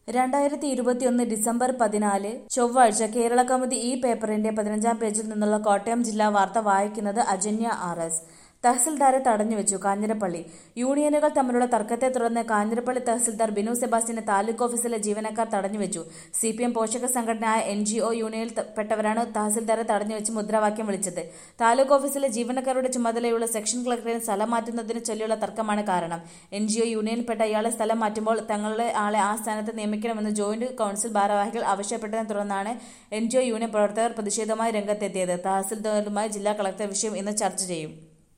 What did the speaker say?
രണ്ടായിരത്തി ഇരുപത്തിയൊന്ന് ഡിസംബർ പതിനാല് ചൊവ്വാഴ്ച കേരള കൗമുദി ഈ പേപ്പറിന്റെ പതിനഞ്ചാം പേജിൽ നിന്നുള്ള കോട്ടയം ജില്ലാ വാർത്ത വായിക്കുന്നത് അജന്യ ആർ എസ് തഹസിൽദാരെ തടഞ്ഞുവെച്ചു കാഞ്ഞിരപ്പള്ളി യൂണിയനുകൾ തമ്മിലുള്ള തർക്കത്തെ തുടർന്ന് കാഞ്ഞിരപ്പള്ളി തഹസിൽദാർ ബിനു സെബാസ്റ്റ്യനെ താലൂക്ക് ഓഫീസിലെ ജീവനക്കാർ തടഞ്ഞുവെച്ചു സി പി എം പോഷക സംഘടനയായ എൻ ജി ഒ യൂണിയനിൽ പെട്ടവരാണ് തഹസിൽദാരെ തടഞ്ഞുവെച്ച് മുദ്രാവാക്യം വിളിച്ചത് താലൂക്ക് ഓഫീസിലെ ജീവനക്കാരുടെ ചുമതലയുള്ള സെക്ഷൻ കളക്ടറിനെ സ്ഥലം മാറ്റുന്നതിന് ചൊല്ലിയുള്ള തർക്കമാണ് കാരണം എൻ ജി ഒ യൂണിയനിൽപ്പെട്ട ഇയാളെ സ്ഥലം മാറ്റുമ്പോൾ തങ്ങളുടെ ആളെ ആ സ്ഥാനത്ത് നിയമിക്കണമെന്ന് ജോയിന്റ് കൌൺസിൽ ഭാരവാഹികൾ ആവശ്യപ്പെട്ടതിനെ തുടർന്നാണ് എൻ ജി ഒ യൂണിയൻ പ്രവർത്തകർ പ്രതിഷേധവുമായി രംഗത്തെത്തിയത് തഹസിൽദാറുമായി ജില്ലാ കളക്ടർ വിഷയം ഇന്ന് ചർച്ച ചെയ്യും